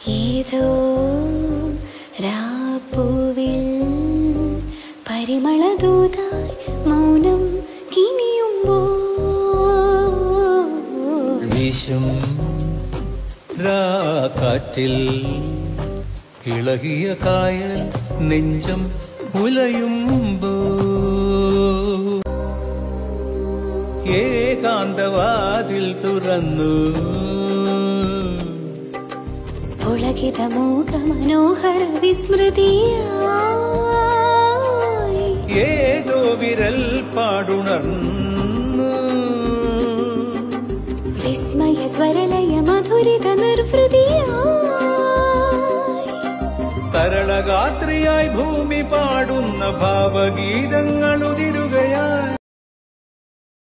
ഏതോ രാപ്പൂവിൽ പരിമളദൂതായി മൗനം കിനിയുമ്പോൾ വീശും രാക്കാറ്റിൽ ഇളകിയ കായൽ നെഞ്ചം ഉലയുമ്പോ ഏകാന്തവാതിൽ തുറന്നു പുളകിതമൂക മനോഹര വിസ്മൃതിയായി ഏതോ വിരൽ പാടുണർന്നു വിസ്മയ സ്വരലയ മധുരിത നിർവൃതിയായി തരളഗാത്രിയായി ഭൂമി പാടുന്ന ഭാവഗീതങ്ങളുതിരു